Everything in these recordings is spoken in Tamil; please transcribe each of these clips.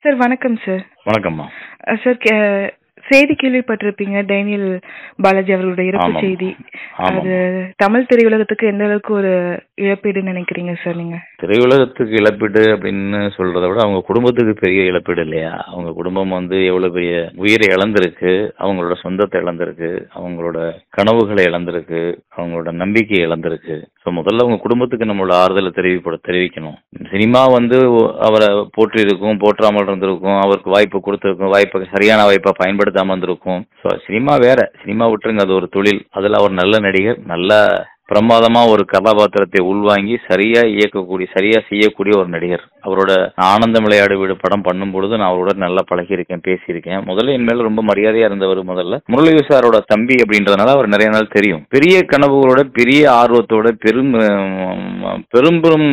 சார் வணக்கம் சார் வணக்கம்மா அஹ் சார் கே- செய்தி கேள்விப்பட்டிருப்பீங்க டேனியல் பாலாஜி அவர்களுடைய இறப்பு ஆமாம். செய்தி ஆமாம். அது தமிழ் திரையுலகத்துக்கு எந்த அளவுக்கு ஒரு இழப்பீடுன்னு நினைக்கிறீங்க சார் நீங்க திரையுலகத்துக்கு இழப்பீடு அப்படின்னு சொல்றதை விட அவங்க குடும்பத்துக்கு பெரிய இழப்பீடு இல்லையா அவங்க குடும்பம் வந்து எவ்வளவு பெரிய உயிரை இழந்திருக்கு அவங்களோட சொந்தத்தை இழந்திருக்கு அவங்களோட கனவுகளை இழந்திருக்கு அவங்களோட நம்பிக்கையை இழந்திருக்கு ஸோ முதல்ல அவங்க குடும்பத்துக்கு நம்மளோட ஆறுதலை தெரிவிப்பட தெரிவிக்கணும் சினிமா வந்து அவரை போற்றி இருக்கும் போற்றாமல் இருந்திருக்கும் அவருக்கு வாய்ப்பு கொடுத்திருக்கும் வாய்ப்பை சரியான வாய்ப்பை பயன்படுத்தாமல் இருந்திருக்கும் ஸோ சினிமா வேற சினிமா விட்டுருங்க அது ஒரு தொழில் அதில் அவர் நல்ல நடிகர் நல்ல பிரமாதமா ஒரு கதாபாத்திரத்தை உள்வாங்கி சரியா இயக்கக்கூடிய சரியா செய்யக்கூடிய ஒரு நடிகர் அவரோட ஆனந்த விளையாடு வீடு படம் பண்ணும் பொழுது நான் அவரோட நல்லா பழகியிருக்கேன் பேசியிருக்கேன் முதல்ல என் மேல ரொம்ப மரியாதையா இருந்தவர் முதல்ல முரளி சாரோட தம்பி அப்படின்றதுனால அவர் நிறைய நாள் தெரியும் பெரிய கனவுகளோட பெரிய ஆர்வத்தோட பெரும் அஹ், பெரும் பெரும்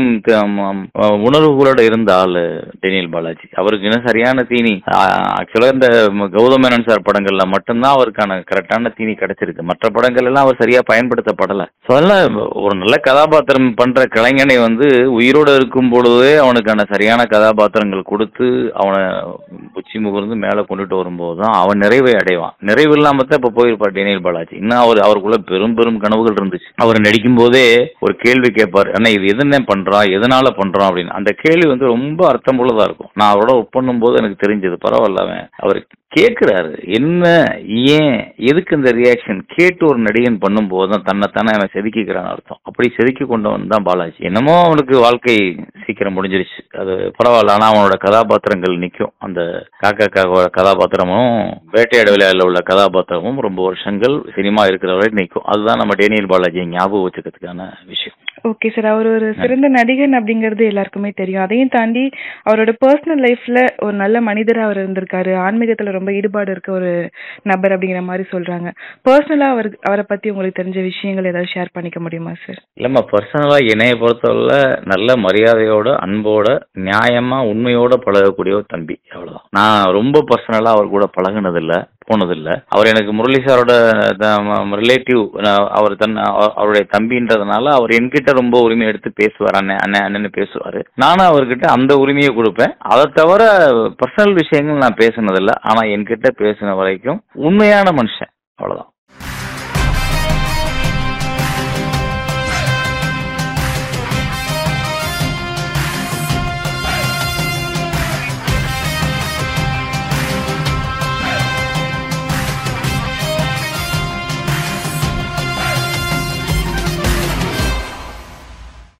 அஹ், உணர்வுகளோட இருந்த ஆளு டேனியல் பாலாஜி அவருக்கு இன்னும் சரியான தீனி ஆக்சுவலா இந்த கௌதம் மேனன் சார் படங்கள்ல மட்டும்தான் அவருக்கான கரெக்டான தீனி கிடைச்சிருக்கு மற்ற படங்கள் எல்லாம் அவர் சரியா பயன்படுத்தப்படல ஸோ அதெல்லாம் ஒரு நல்ல கதாபாத்திரம் பண்ற கலைஞனை வந்து உயிரோட இருக்கும் பொழுதே அவனுக்கான சரியான கதாபாத்திரங்கள் கொடுத்து அவனை உச்சி முகர்ந்து மேல கொண்டுட்டு வரும்போது தான் அவன் நிறைவை அடைவான் நிறைவு இல்லாம தான் இப்ப போயிருப்பார் டேனியல் பாலாஜி இன்னும் அவர் அவருக்குள்ள பெரும் பெரும் கனவுகள் இருந்துச்சு அவர் நடிக்கும் போதே ஒரு கேள்வி கேட்பார் அண்ணா இது எதுனே பண்றான் எதனால பண்றான் அப்படின்னு அந்த கேள்வி வந்து ரொம்ப அர்த்தமுள்ளதா இருக்கும் நான் அவரோட ஒர்க் பண்ணும்போது எனக்கு தெரிஞ்சது பரவாயில்ல அவன் அவர் கேட்கிறாரு என்ன ஏன் எதுக்கு இந்த ரியாக்ஷன் கேட்டு ஒரு நடிகன் பண்ணும்போது தான் தன்னைத்தானே அவன் செதுக்கிக்கிறான் அர்த்தம் அப்படி செதுக்கி கொண்டவன் தான் பாலாஜி என்னமோ அவனுக்கு வாழ்க்கை சீக்கிரம் முடிஞ்சிருச்சு அது பரவாயில்ல ஆனா அவனோட கதாபாத்திரங்கள் நிற்கும் அந்த காக்கா காக்கோட கதாபாத்திரமும் வேட்டையாடு விளையாடல உள்ள கதாபாத்திரமும் ரொம்ப வருஷங்கள் சினிமா இருக்கிற வரை நிற்கும் அதுதான் நம்ம டேனியல் பாலாஜியை ஞாபகம் வச்சுக்கிறதுக்கான விஷயம் ஓகே சார் அவர் ஒரு சிறந்த நடிகன் அப்படிங்கிறது எல்லாருக்குமே தெரியும் அதையும் தாண்டி அவரோட பர்சனல் லைஃப்ல ஒரு நல்ல மனிதரா அவர் இருந்திருக்காரு ஆன்மீகத்துல ரொம்ப ஈடுபாடு இருக்க ஒரு நபர் அப்படிங்கிற மாதிரி சொல்றாங்க பர்சனலா அவர் அவரை பத்தி உங்களுக்கு தெரிஞ்ச விஷயங்கள் ஏதாவது ஷேர் பண்ணிக்க முடியுமா சார் இல்லம்மா பர்சனலா என்னைய பொறுத்தவரை நல்ல மரியாதையோட அன்போட நியாயமா உண்மையோட பழகக்கூடிய ஒரு தம்பி அவ்வளவுதான் நான் ரொம்ப பர்சனலா அவர் கூட பழகுனதில்ல போனதில்ல அவர் எனக்கு முரளி சாரோட ரிலேட்டிவ் அவர் தன் அவ- அவருடைய தம்பின்றதுனால அவர் என்கிட்ட ரொம்ப உரிமை எடுத்து பேசுவார் அண்ணன் அண்ணன் அண்ணன்னு பேசுவாரு நானும் அவர்கிட்ட அந்த உரிமையை கொடுப்பேன் அதை தவிர பர்சனல் விஷயங்கள் நான் பேசுனதில்ல ஆனா என்கிட்ட பேசின வரைக்கும் உண்மையான மனுஷன் அவ்வளவுதான்